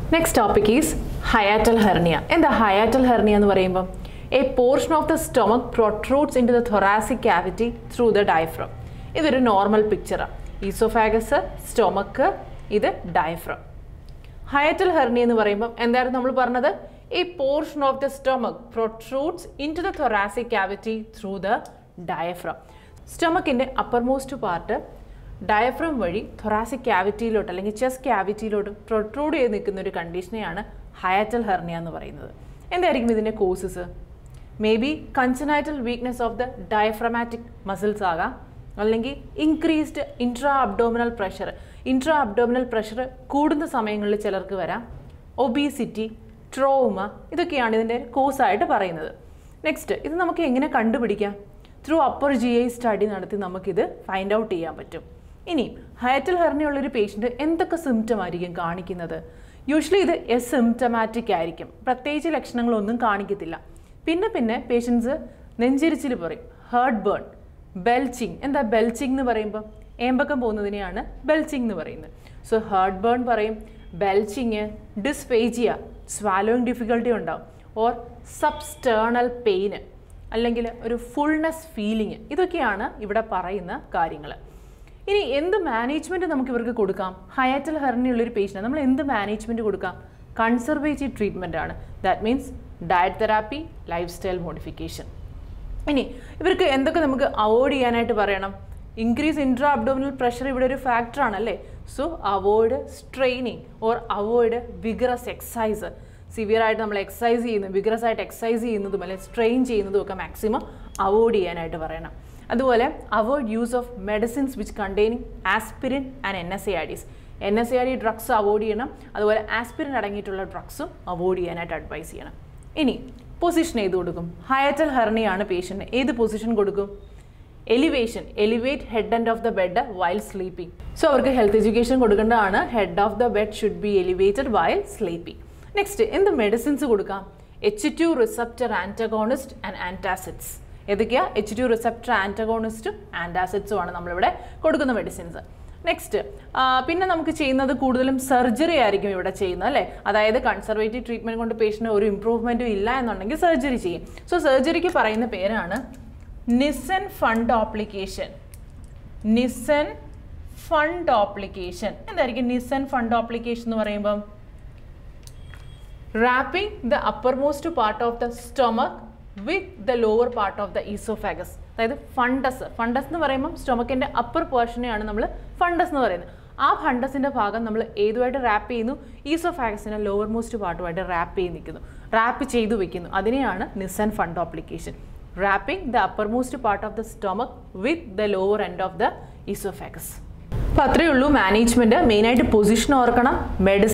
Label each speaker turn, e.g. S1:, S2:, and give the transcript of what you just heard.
S1: next topic is hiatal hernia എന്താ hiatal hernia എന്ന് പറയുമ്പോൾ a portion of the stomach protrudes into the thoracid cavity through the diaphragm ഇതൊരു normal പിക്ചറാണ് oesophagus stomach ഇത് diaphragm hiatal hernia എന്ന് പറയുമ്പോൾ എന്തായിരുന്നു നമ്മൾ പറഞ്ഞത് ഈ portion of the stomach protrudes into the thoracid cavity through the diaphragm സ്റ്റൊമക്കിൻ്റെ അപ്പർ മോസ്റ്റ് പാർട്ട് ഡയഫ്രം വഴി thoracid ക്യാവിറ്റിയിലോട്ട് അല്ലെങ്കിൽ ചെസ്റ്റ് ക്യാവിറ്റിയിലോട്ട് പ്രൊട്രൂഡ് ചെയ്ത് നിൽക്കുന്ന ഒരു കണ്ടീഷനെയാണ് ഹയറ്റൽ ഹെർണിയ എന്ന് പറയുന്നത് എന്തായിരിക്കും ഇതിൻ്റെ causes may be congenital weakness of the diaphragmatic muscles ആകാം അല്ലെങ്കിൽ increased intra abdominal pressure intra abdominal pressure കൂടുന്ന സമയങ്ങളിൽ ചിലർക്ക് വരാം ഒബീസിറ്റി ട്രോമ ഇതൊക്കെയാണ് ഇതിൻ്റെ കോസായിട്ട് പറയുന്നത് നെക്സ്റ്റ് ഇത് നമുക്ക് എങ്ങനെ കണ്ടുപിടിക്കാം through upper G I study നടത്തി നമുക്കിത് ഫൈൻഡ് ഔട്ട് ചെയ്യാൻ പറ്റും ഇനി ഹയറ്റൽ ഹെർണിയുള്ളൊരു പേഷ്യൻ്റ് എന്തൊക്കെ സിംറ്റം ആയിരിക്കും കാണിക്കുന്നത് യൂഷ്വലി ഇത് എസ് സിംറ്റമാറ്റിക് ആയിരിക്കും പ്രത്യേകിച്ച് ലക്ഷണങ്ങളൊന്നും കാണിക്കത്തില്ല പിന്നെ പിന്നെ പേഷ്യൻസ് നെഞ്ചിരിച്ചിൽ പറയും ഹേർട്ട് ബേൺ ബെൽച്ചിങ് എന്താ ബെൽച്ചിങ് എന്ന് പറയുമ്പോൾ ഏമ്പക്കം പോകുന്നതിനെയാണ് ബെൽച്ചിങ് എന്ന് പറയുന്നത് സോ ഹേർട്ട് ബേൺ പറയും ബെൽച്ചിങ് ഡിസ്ഫേജിയ സ്വാലോയിങ് ഡിഫിക്കൽട്ടി ഉണ്ടാവും ഓർ സബ്സ്റ്റേണൽ പെയിന് അല്ലെങ്കിൽ ഒരു ഫുൾനെസ് ഫീലിംഗ് ഇതൊക്കെയാണ് ഇവിടെ പറയുന്ന കാര്യങ്ങൾ ഇനി എന്ത് മാനേജ്മെൻറ്റ് നമുക്ക് ഇവർക്ക് കൊടുക്കാം ഹയാറ്റൽ ഹെർണിയുള്ളൊരു പേഷ്യൻ്റ് നമ്മൾ എന്ത് മാനേജ്മെൻറ്റ് കൊടുക്കാം കൺസർവേറ്റീവ് ട്രീറ്റ്മെൻ്റ് ആണ് that means diet therapy lifestyle modification ഇനി ഇവർക്ക് എന്തൊക്കെ നമുക്ക് അവോയ്ഡ് ചെയ്യാനായിട്ട് പറയണം ഇൻക്രീസ് ഇൻട്രാ അബ്ഡോമിനൽ പ്രഷർ ഇവിടെ ഒരു ഫാക്ടർ ആണല്ലേ so avoid straining or avoid vigorous exercise severe ആയിട്ട് നമ്മൾ എക്സസൈസ് ചെയ്യുന്നു വിഗറസ് ആയിട്ട് എക്സസൈസ് ചെയ്യുന്നതും അല്ലെങ്കിൽ സ്ട്രെയിൻ ചെയ്യുന്നതും ഒക്കെ മാക്സിമം അവോയ്ഡ് ചെയ്യാനായിട്ട് പറയണം അതുപോലെ avoid use of medicines which containing aspirin and N S A IDs N S A R D drugs avoid ചെയ്യണം അതുപോലെ ആസ്പിരിൻ അടങ്ങിയിട്ടുള്ള ഡ്രഗ്സും അവോയ്ഡ് ചെയ്യാനായിട്ട് അഡ്വൈസ് ചെയ്യണം ഇനി പൊസിഷൻ ഏത് കൊടുക്കും ഹയറ്റൽ ഹെർണിയാണ് പേഷ്യൻ്റ് ഏത് പൊസിഷൻ കൊടുക്കും elevation elevate head and of the bed while sleeping so അവർക്ക് ഹെൽത്ത് എഡ്യൂക്കേഷൻ കൊടുക്കേണ്ടതാണ് head of the bed should be elevated while sleeping next എന്ത് മെഡിസിൻസ് കൊടുക്കാം H two receptor antagonist and antacids ഏതൊക്കെയാ H two receptor ആൻറ്റഗോണിസ്റ്റും ആൻറ്റാസിഡ്സും ആണ് നമ്മളിവിടെ കൊടുക്കുന്ന മെഡിസിൻസ് നെക്സ്റ്റ് പിന്നെ നമുക്ക് ചെയ്യുന്നത് കൂടുതലും സർജറി ആയിരിക്കും ഇവിടെ ചെയ്യുന്നത് അല്ലേ അതായത് കൺസർവേറ്റീവ് ട്രീറ്റ്മെൻറ്റ് കൊണ്ട് പേഷ്യന് ഒരു ഇമ്പ്രൂവ്മെൻറ്റും ഇല്ല എന്നുണ്ടെങ്കിൽ സർജറി ചെയ്യും സോ സർജറിക്ക് പറയുന്ന പേരാണ് നിസൻ ഫണ്ട് ഓപ്ലിക്കേഷൻ നിസൻ ഫണ്ട് ഓപ്ലിക്കേഷൻ എന്തായിരിക്കും നിസൻ ഫണ്ട് ഓപ്ലിക്കേഷൻ എന്ന് പറയുമ്പം wrapping the uppermost part of the stomach with the lower part of the oesophagus അതായത് ഫണ്ടസ് ഫണ്ടസ് എന്ന് പറയുമ്പോൾ സ്റ്റൊമക്കിൻ്റെ അപ്പർ പോർഷനെയാണ് നമ്മൾ ഫണ്ടസ് എന്ന് പറയുന്നത് ആ ഫണ്ടസിൻ്റെ ഭാഗം നമ്മൾ ഏതുമായിട്ട് റാപ്പ് ചെയ്യുന്നു ഈസോഫാഗസിൻ്റെ ലോവർ മോസ്റ്റ് പാർട്ടുമായിട്ട് റാപ്പ് ചെയ്ത് നിൽക്കുന്നു റാപ്പ് ചെയ്തു വെക്കുന്നു അതിനെയാണ് Nissen fundoplication wrapping the uppermost part of the stomach with the lower end of the oesophagus അപ്പോൾ അത്രയേ ഉള്ളൂ മാനേജ്മെൻറ്റ് മെയിനായിട്ട് പൊസിഷൻ ഓർക്കണം മെഡിസിൻ